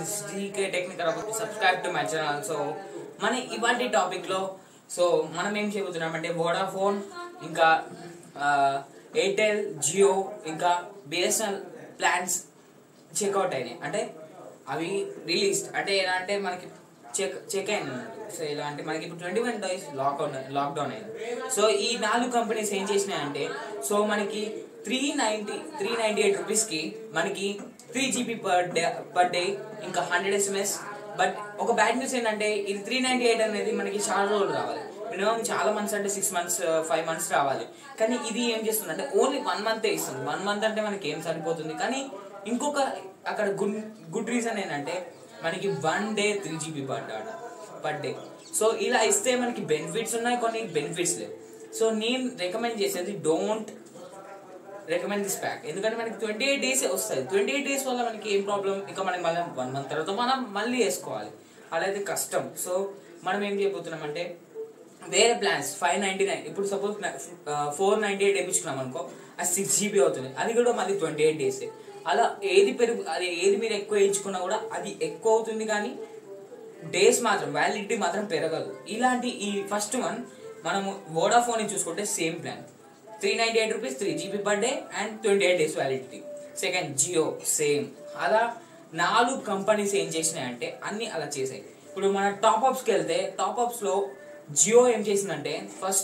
this GK technical about subscribe to my channel so మన ఇవాటి టాపిక్లో సో మనం ఏం చేయబోతున్నామంటే వోడాఫోన్ ఇంకా ఎయిర్టెల్ జియో ఇంకా బిఎస్ఎన్ఎల్ ప్లాన్స్ చెక్అవుట్ అయినాయి అంటే అవి రిలీజ్ అంటే ఎలా అంటే మనకి చెక్ చెక్ అయింది అన్నట్టు సో ఎలా అంటే మనకి ఇప్పుడు twenty one days lockdown lockdown అయింది సో ఈ నాలుగు కంపెనీస్ ఏం చేసినాయంటే సో మనకి three ninety three ninety eight రూపీస్కి మనకి three GB per day per day ఇంకా హండ్రెడ్ ఎస్ఎంఎస్ బట్ ఒక బ్యాడ్ న్యూస్ ఏంటంటే ఇది త్రీ నైంటీ ఎయిట్ అనేది మనకి చాలా రోజులు రావాలి మినిమం చాలా మంత్స్ అంటే సిక్స్ మంత్స్ ఫైవ్ మంత్స్ రావాలి కానీ ఇది ఏం చేస్తుంది అంటే ఓన్లీ వన్ మంత్ ఇస్తుంది వన్ మంత్ అంటే మనకి ఏం సరిపోతుంది కానీ ఇంకొక అక్కడ గుడ్ గుడ్ రీజన్ ఏంటంటే మనకి one day three GB per data per day so ఇలా ఇస్తే మనకి బెనిఫిట్స్ ఉన్నాయి కొన్ని బెనిఫిట్స్ లేవు సో నేను రికమెండ్ చేసేది డోంట్ రికమెండ్ దిస్ ప్యాక్ ఎందుకంటే మనకి ట్వంటీ ఎయిట్ డేస్ వస్తుంది ట్వంటీ ఎయిట్ డేస్ వల్ల మనకి ఏం ప్రాబ్లం ఇంకా మనకి మళ్ళీ వన్ మంత్ తర్వాత మనం మళ్ళీ వేసుకోవాలి అలా అయితే కష్టం సో మనం ఏం చేయబోతున్నాం అంటే వేరే ప్లాన్స్ ఫైవ్ నైంటీ నైన్ ఇప్పుడు సపోజ్ ఫోర్ నైంటీ ఎయిట్ వేయించుకున్నాం అనుకో అది సిక్స్ జీబీ అవుతుంది అది కూడా మళ్ళీ ట్వంటీ ఎయిట్ డేస్ అలా ఏది పెరుగు అది ఏది మీరు ఎక్కువ వేయించుకున్నా కూడా అది ఎక్కువ అవుతుంది కానీ డేస్ మాత్రం వ్యాలిడిటీ మాత్రం పెరగదు ఇలాంటి ఈ ఫస్ట్ వన్ మనము వోడాఫోన్ చూసుకుంటే same plan three ninety eight rupees three GB per day and twenty eight days validity second Jio same అలా నాలుగు కంపెనీస్ ఏం చేసినాయంటే అన్ని అలా చేసాయి ఇప్పుడు మన టాప్ అప్స్కి వెళ్తే టాప్ అప్స్లో జియో ఏం చేసిందంటే ఫస్ట్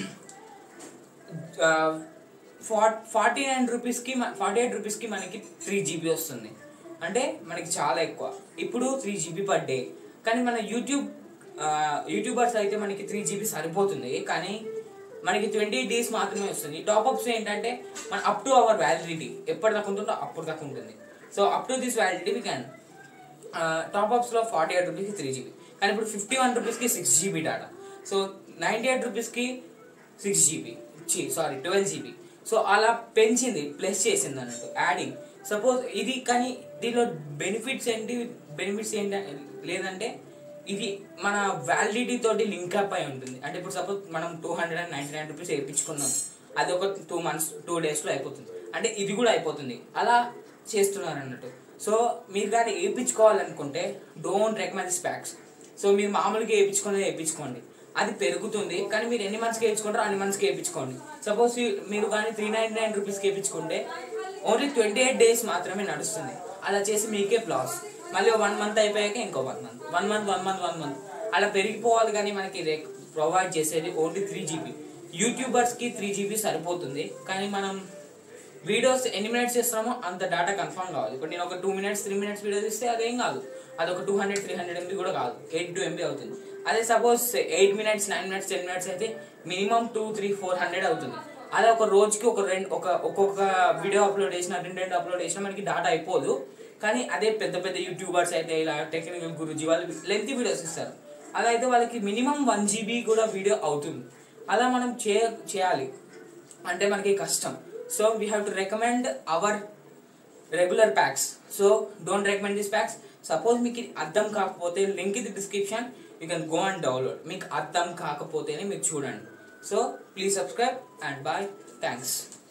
ఫార్టీ నైన్ రూపీస్కి ఫార్టీ ఎయిట్ రూపీస్కి మనకి త్రీ జీబీ వస్తుంది అంటే మనకి చాలా ఎక్కువ ఇప్పుడు త్రీ జీబీ పర్ డే కానీ మన యూట్యూబ్ యూట్యూబర్స్ అయితే మనకి త్రీ జీబీ సరిపోతుంది కానీ మనకి ట్వంటీ డేస్ మాత్రమే వస్తుంది టాప్అప్స్ ఏంటంటే మన అప్ టు అవర్ వ్యాలిడిటీ ఎప్పటి దాకా ఉంటుందో అప్పుడు దాకా ఉంటుంది so up to this validity we can టాప్అప్స్లో ఫార్టీ ఎయిట్ రూపీస్కి త్రీ జీబీ కానీ ఇప్పుడు ఫిఫ్టీ వన్ రూపీస్కి six GB data so ninety eight రూపీస్కి six GB sorry twelve GB so అలా పెంచింది ప్లస్ చేసింది అన్నట్టు యాడింగ్ సపోజ్ ఇది కానీ దీనిలో బెనిఫిట్స్ ఏంటి బెనిఫిట్స్ ఏంటి లేదంటే ఇది మన వ్యాలిడిటీ తోటి లింక్ అప్ అయి ఉంటుంది అంటే ఇప్పుడు సపోజ్ మనం two hundred and ninety nine rupees వేయించుకున్నాం అది ఒక టూ మంత్స్ టూ డేస్లో అయిపోతుంది అంటే ఇది కూడా అయిపోతుంది అలా చేస్తున్నారు అన్నట్టు సో మీరు కానీ వేయించుకోవాలనుకుంటే don't recommend this packs so మీరు మామూలుగా వేయించుకునే వేయించుకోండి అది పెరుగుతుంది కానీ మీరు ఎన్ని మంత్స్కి వేయించుకుంటారో అన్ని మంత్స్కి వేయించుకోండి సపోజ్ మీరు కానీ త్రీ నైంటీ నైన్ రూపీస్కి వేయించుకుంటే ఓన్లీ ట్వంటీ ఎయిట్ డేస్ మాత్రమే నడుస్తుంది అలా చేసి మీకే ప్లాస్ మళ్ళీ వన్ మంత్ అయిపోయాక ఇంకో one month one month one month one month అలా పెరిగిపోవాలి కానీ మనకి ప్రొవైడ్ చేసేది ఓన్లీ త్రీ జీబీ యూట్యూబర్స్కి త్రీ జీబీ సరిపోతుంది కానీ మనం వీడియోస్ ఎన్ని మినిట్స్ చేస్తున్నామో అంత డేటా కన్ఫర్మ్ కావాలి ఇప్పుడు నేను ఒక two minutes three minutes video తీస్తే అదేం కాదు అది ఒక two hundred three hundred MB కూడా కాదు ఎయిట్ టూ ఎంబీ అవుతుంది అదే suppose eight minutes nine minutes ten minutes అయితే minimum two three four hundred అవుతుంది అదే ఒక రోజుకి ఒక రెండు ఒక ఒక్కొక్క వీడియో అప్లోడ్ చేసిన రెండు రెండు అప్లోడ్ చేసినా మనకి డాటా అయిపోదు కానీ అదే పెద్ద పెద్ద యూట్యూబర్స్ అయితే ఇలా టెక్నికల్ గురుజీ వాళ్ళు లెంత్ వీడియోస్ ఇస్తారు అలా అయితే వాళ్ళకి మినిమం వన్ జీబీ కూడా వీడియో అవుతుంది అలా మనం చే చేయాలి అంటే మనకి కష్టం so we have to recommend our regular packs so don't recommend this packs suppose మీకు అర్థం కాకపోతే లింక్ ఇది description you can go and download మీకు అర్థం కాకపోతేనే మీరు చూడండి so please subscribe and bye thanks